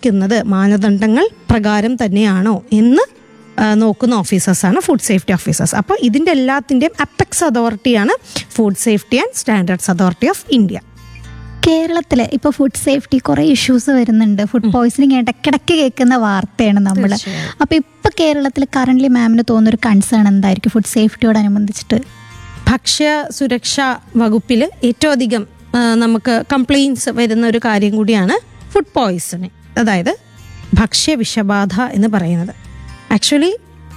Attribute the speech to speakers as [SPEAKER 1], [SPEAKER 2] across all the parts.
[SPEAKER 1] പാലിക്കുന്നത് മാനദണ്ഡങ്ങൾ പ്രകാരം തന്നെയാണോ എന്ന് ആ, നോക്കുന്ന ഓഫീസേഴ്സാണ് ഫുഡ് സേഫ്റ്റി ഓഫീസേഴ്സ് അപ്പോൾ ഇതിൻ്റെ എല്ലാത്തിൻ്റെയും അപ്പെക്സ് അതോറിറ്റിയാണ് food safety and standards authority of India
[SPEAKER 2] കേരളത്തിൽ ഇപ്പോൾ ഫുഡ് സേഫ്റ്റി കുറേ ഇഷ്യൂസ് വരുന്നുണ്ട് ഫുഡ് പോയ്സണിങ് ഇടയ്ക്കിടയ്ക്ക് കേൾക്കുന്ന വാർത്തയാണ് നമ്മൾ
[SPEAKER 1] തീർച്ചയായും.
[SPEAKER 2] അപ്പോൾ ഇപ്പോൾ കേരളത്തിൽ കറൻ്റ്ലി മാമിന് തോന്നുന്ന ഒരു കൺസേൺ എന്തായിരിക്കും ഫുഡ് സേഫ്റ്റിയോടനുബന്ധിച്ചിട്ട്
[SPEAKER 1] ഭക്ഷ്യ സുരക്ഷാ വകുപ്പിൽ ഏറ്റവും അധികം ആ, നമുക്ക് കംപ്ലയിൻസ് വരുന്ന ഒരു കാര്യം കൂടിയാണ് ഫുഡ് പോയ്സണിങ് അതായത് ഭക്ഷ്യ വിഷബാധ എന്ന് പറയുന്നത് ആക്ച്വലി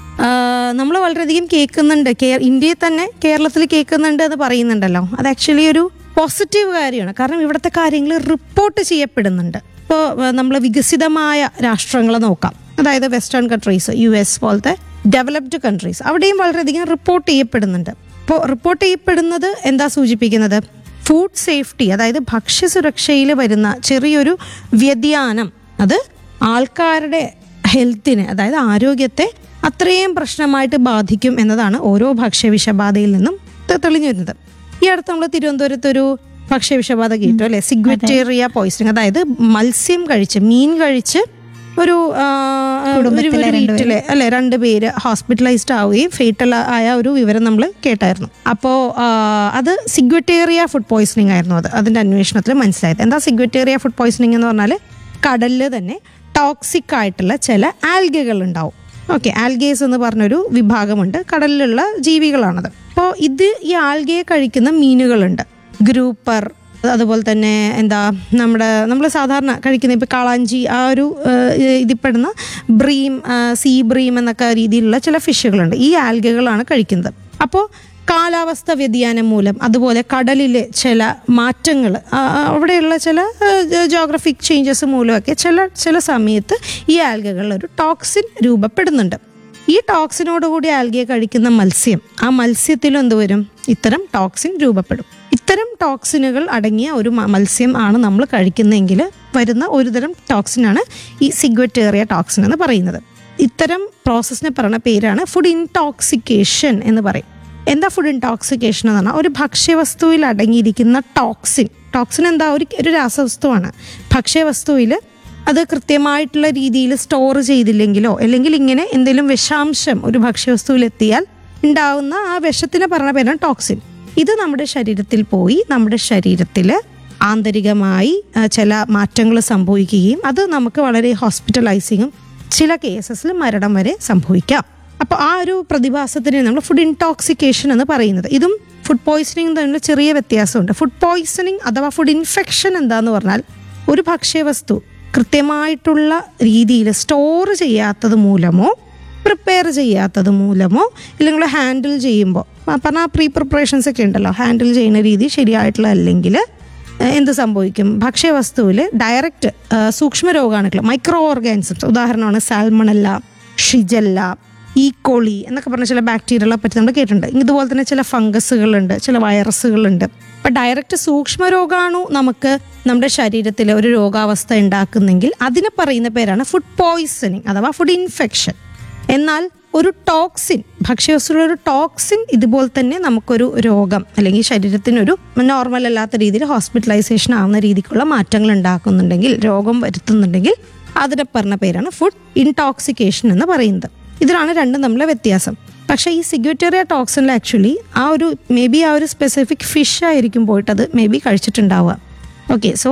[SPEAKER 1] നമ്മൾ വളരെയധികം കേൾക്കുന്നുണ്ട് കേ- ഇന്ത്യയിൽ തന്നെ കേരളത്തിൽ കേൾക്കുന്നുണ്ട് എന്ന് പറയുന്നുണ്ടല്ലോ അത് ആക്ച്വലി ഒരു പോസിറ്റീവ് കാര്യമാണ് കാരണം ഇവിടുത്തെ കാര്യങ്ങൾ റിപ്പോർട്ട് ചെയ്യപ്പെടുന്നുണ്ട് ഇപ്പോൾ നമ്മൾ വികസിതമായ രാഷ്ട്രങ്ങളെ നോക്കാം അതായത് വെസ്റ്റേൺ കൺട്രീസ് യു എസ് പോലത്തെ ഡെവലപ്ഡ് കൺട്രീസ് അവിടെയും വളരെയധികം റിപ്പോർട്ട് ചെയ്യപ്പെടുന്നുണ്ട് ഇപ്പോൾ റിപ്പോർട്ട് ചെയ്യപ്പെടുന്നത് എന്താ സൂചിപ്പിക്കുന്നത് ഫുഡ് സേഫ്റ്റി അതായത് ഭക്ഷ്യസുരക്ഷയിൽ വരുന്ന ചെറിയൊരു വ്യതിയാനം അത് ആൾക്കാരുടെ ഹെൽത്തിനെ അതായത് ആരോഗ്യത്തെ അത്രയും പ്രശ്നമായിട്ട് ബാധിക്കും എന്നതാണ് ഓരോ ഭക്ഷ്യവിഷബാധയിൽ നിന്നും തെ- തെളിഞ്ഞു വരുന്നത് ഈ അടുത്ത് നമ്മൾ തിരുവനന്തപുരത്ത് ഒരു ഭക്ഷ്യവിഷബാധ കേട്ടു അല്ലെ സിഗ്വറ്റേറിയ പോയിസണിങ് അതായത് മത്സ്യം കഴിച്ച് മീൻ കഴിച്ച് ഒരു ആ, ഒരു
[SPEAKER 2] കുടുംബത്തിലെ
[SPEAKER 1] ഒരു
[SPEAKER 2] രണ്ടുപേര്.
[SPEAKER 1] വീട്ടിലെ അല്ലെ രണ്ടുപേര് ഹോസ്പിറ്റലൈസ്ഡ് ആവുകയും ഫേറ്റൽ ആയ ഒരു വിവരം നമ്മൾ കേട്ടായിരുന്നു അപ്പോൾ അത് സിഗ്വറ്റേറിയ ഫുഡ് പോയ്സണിങ് ആയിരുന്നു അത് അതിന്റെ അന്വേഷണത്തിൽ മനസ്സിലായത് എന്താ സിഗ്വറ്റേറിയ ഫുഡ് പോയ്സണിങ് എന്ന് പറഞ്ഞാൽ കടലിൽ തന്നെ ടോക്സിക് ആയിട്ടുള്ള ചില ആൽഗകൾ ഉണ്ടാവും ഓക്കെ ആൽഗേസ് എന്ന് പറഞ്ഞൊരു വിഭാഗമുണ്ട് കടലിലുള്ള ജീവികളാണത് അപ്പോൾ ഇത് ഈ ആൽഗയെ കഴിക്കുന്ന മീനുകളുണ്ട് ഗ്രൂപ്പർ അതുപോലെ തന്നെ എന്താ നമ്മുടെ നമ്മൾ സാധാരണ കഴിക്കുന്ന ഇപ്പോൾ കാളാഞ്ചി ആ ഒരു ഏഹ്, ഇതിൽപ്പെടുന്ന ബ്രീം ആ, സീ ബ്രീം എന്നൊക്കെ രീതിയിലുള്ള ചില ഫിഷുകളുണ്ട് ഈ ആൽഗകളാണ് കഴിക്കുന്നത് അപ്പോൾ കാലാവസ്ഥ വ്യതിയാനം മൂലം അതുപോലെ കടലിലെ ചില മാറ്റങ്ങൾ അവിടെയുള്ള ചില ജോഗ്രഫിക് ചേഞ്ചസ് മൂലമൊക്കെ ചില ചില സമയത്ത് ഈ ആൽഗകളിൽ ഒരു ടോക്സിൻ രൂപപ്പെടുന്നുണ്ട് ഈ ടോക്സിനോടുകൂടി ആൽഗയെ കഴിക്കുന്ന മത്സ്യം ആ മത്സ്യത്തിലും എന്ത് വരും ഇത്തരം ടോക്സിൻ രൂപപ്പെടും ഇത്തരം ടോക്സിനുകൾ അടങ്ങിയ ഒരു മ- മത്സ്യം ആണ് നമ്മൾ കഴിക്കുന്നതെങ്കിൽ വരുന്ന ഒരുതരം ടോക്സിനാണ് ഈ സിഗ്വറ്റേറിയ ടോക്സിൻ എന്ന് പറയുന്നത് ഇത്തരം പ്രോസസ്സിനെ പറയുന്ന പേരാണ് ഫുഡ് ഇൻടോക്സിക്കേഷൻ എന്ന് പറയും എന്താ ഫുഡ് ഇൻടോക്സിക്കേഷൻ എന്ന് പറഞ്ഞാൽ ഒരു ഭക്ഷ്യവസ്തുവിൽ അടങ്ങിയിരിക്കുന്ന ടോക്സിൻ ടോക്സിൻ എന്താ ഒരു ഒരു രാസവസ്തുവാണ് ഭക്ഷ്യവസ്തുവിൽ അത് കൃത്യമായിട്ടുള്ള രീതിയിൽ സ്റ്റോർ ചെയ്തില്ലെങ്കിലോ അല്ലെങ്കിൽ ഇങ്ങനെ എന്തെങ്കിലും വിഷാംശം ഒരു ഭക്ഷ്യവസ്തുവിൽ എത്തിയാൽ ഉണ്ടാവുന്ന ആ വിഷത്തിന് പറഞ്ഞ പേരാണ് ടോക്സിൻ ഇത് നമ്മുടെ ശരീരത്തിൽ പോയി നമ്മുടെ ശരീരത്തിൽ ആന്തരികമായി ആ, ചില മാറ്റങ്ങൾ സംഭവിക്കുകയും അത് നമുക്ക് വളരെ ഹോസ്പിറ്റലൈസിങ്ങും ചില കേസസിൽ മരണം വരെ സംഭവിക്കാം അപ്പോൾ ആ ഒരു പ്രതിഭാസത്തിന് നമ്മൾ ഫുഡ് ഇൻടോക്സിക്കേഷൻ എന്ന് പറയുന്നത് ഇതും ഫുഡ് പോയ്സണിങ് തമ്മിൽ ചെറിയ വ്യത്യാസമുണ്ട് ഫുഡ് പോയ്സണിങ് അഥവാ ഫുഡ് ഇൻഫെക്ഷൻ എന്താന്ന് പറഞ്ഞാൽ ഒരു ഭക്ഷ്യവസ്തു കൃത്യമായിട്ടുള്ള രീതിയിൽ സ്റ്റോർ ചെയ്യാത്തത് മൂലമോ പ്രിപ്പയർ ചെയ്യാത്തത് മൂലമോ ഇല്ലെങ്കിൽ ഹാൻഡിൽ ചെയ്യുമ്പോൾ പറഞ്ഞാൽ പ്രീ പ്രിപ്പറേഷൻസ് ഒക്കെ ഉണ്ടല്ലോ ഹാൻഡിൽ ചെയ്യുന്ന രീതി ശരിയായിട്ടുള്ള അല്ലെങ്കിൽ എന്ത് സംഭവിക്കും ഭക്ഷ്യവസ്തുവിൽ ഡയറക്റ്റ് സൂക്ഷ്മ രോഗാണുക്കൾ മൈക്രോ ഓർഗാനിസംസ് ഉദാഹരണമാണ് സാൽമണല്ല ഷിജല്ല ഈക്കോളി എന്നൊക്കെ പറഞ്ഞ ചില ബാക്ടീരിയകളെ പറ്റി നമ്മൾ കേട്ടിട്ടുണ്ട് ഇതുപോലെ തന്നെ ചില ഫംഗസുകളുണ്ട് ചില വൈറസുകളുണ്ട് അപ്പം ഡയറക്റ്റ് സൂക്ഷ്മ രോഗാണു നമുക്ക് നമ്മുടെ ശരീരത്തിൽ ഒരു രോഗാവസ്ഥ ഉണ്ടാക്കുന്നെങ്കിൽ അതിന് പറയുന്ന പേരാണ് ഫുഡ് പോയ്സണിങ് അഥവാ ഫുഡ് ഇൻഫെക്ഷൻ എന്നാൽ ഒരു ടോക്സിൻ ഭക്ഷ്യവസ്തുവിലെ ഒരു ടോക്സിൻ ഇതുപോലെ തന്നെ നമുക്കൊരു രോഗം അല്ലെങ്കിൽ ശരീരത്തിനൊരു നോർമൽ അല്ലാത്ത രീതിയിൽ ഹോസ്പിറ്റലൈസേഷൻ ആവുന്ന രീതിക്കുള്ള മാറ്റങ്ങൾ ഉണ്ടാക്കുന്നുണ്ടെങ്കിൽ രോഗം വരുത്തുന്നുണ്ടെങ്കിൽ അതിനെ പറഞ്ഞ പേരാണ് ഫുഡ് ഇൻടോക്സിക്കേഷൻ എന്ന് പറയുന്നത് ഇതിലാണ് രണ്ടും തമ്മിലെ വ്യത്യാസം പക്ഷേ ഈ സിഗ്യൂറ്റേറിയ ടോക്സിനിൽ ആക്ച്വലി ആ ഒരു മേ ബി ആ ഒരു സ്പെസിഫിക് ഫിഷ് ആയിരിക്കും പോയിട്ട് അത് മേ ബി കഴിച്ചിട്ടുണ്ടാവുക ഓക്കെ സോ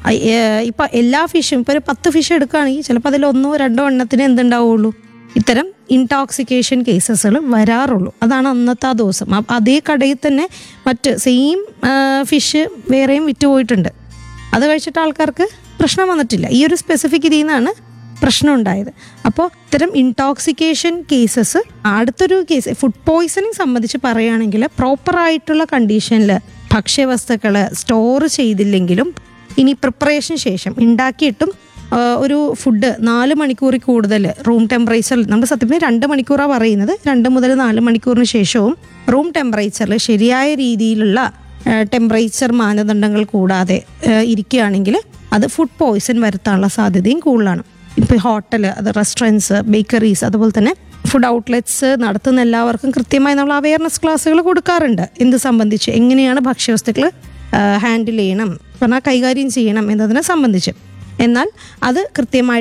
[SPEAKER 1] ഇപ്പം എല്ലാ ഫിഷും ഇപ്പോൾ ഒരു പത്ത് ഫിഷ് എടുക്കുകയാണെങ്കിൽ ചിലപ്പോൾ അതിൽ ഒന്നോ രണ്ടോ എണ്ണത്തിന് എന്തുണ്ടാവുള്ളൂ ഇത്തരം ഇൻടോക്സിക്കേഷൻ കേസസുകൾ വരാറുള്ളൂ അതാണ് അന്നത്തെ ആ ദിവസം അ- അതേ കടയിൽ തന്നെ മറ്റ് സെയിം ഫിഷ് വേറെയും വിറ്റുപോയിട്ടുണ്ട് അത് കഴിച്ചിട്ട് ആൾക്കാർക്ക് പ്രശ്നം വന്നിട്ടില്ല ഈ ഒരു സ്പെസിഫിക് ഇതിൽ നിന്നാണ് പ്രശ്നം ഉണ്ടായത് അപ്പോൾ ഇത്തരം ഇൻടോക്സിക്കേഷൻ കേസസ് അടുത്തൊരു കേസ് ഫുഡ് പോയ്സണിങ് സംബന്ധിച്ച് പറയുകയാണെങ്കിൽ പ്രോപ്പറായിട്ടുള്ള കണ്ടീഷനിൽ ഭക്ഷ്യവസ്തുക്കൾ സ്റ്റോർ ചെയ്തില്ലെങ്കിലും ഇനി പ്രിപ്പറേഷന് ശേഷം ഉണ്ടാക്കിയിട്ടും ആ, ഒരു ഫുഡ് നാല് മണിക്കൂറിൽ കൂടുതൽ റൂം ടെമ്പറേച്ചറിൽ നമ്മൾ സത്യം പറഞ്ഞാൽ രണ്ട് മണിക്കൂറാണ് പറയുന്നത് രണ്ട് മുതൽ നാല് മണിക്കൂറിന് ശേഷവും റൂം ടെമ്പറേച്ചറിൽ ശരിയായ രീതിയിലുള്ള ടെമ്പറേച്ചർ മാനദണ്ഡങ്ങൾ കൂടാതെ ആ, ഇരിക്കുകയാണെങ്കിൽ അത് ഫുഡ് പോയ്സൺ വരുത്താനുള്ള സാധ്യതയും കൂടുതലാണ് ഇപ്പോൾ ഹോട്ടൽ അത് റെസ്റ്റോറൻറ്റ്സ് ബേക്കറീസ് അതുപോലെ തന്നെ ഫുഡ് ഔട്ട്ലെറ്റ്സ് നടത്തുന്ന എല്ലാവർക്കും കൃത്യമായി നമ്മൾ അവയർനെസ് ക്ലാസ്സുകൾ കൊടുക്കാറുണ്ട് എന്ത് സംബന്ധിച്ച് എങ്ങനെയാണ് ഭക്ഷ്യവസ്തുക്കൾ ഹാൻഡിൽ ചെയ്യണം പറഞ്ഞാൽ കൈകാര്യം ചെയ്യണം എന്നതിനെ സംബന്ധിച്ച് എന്നാൽ അത് കൃത്യമായിട്ട്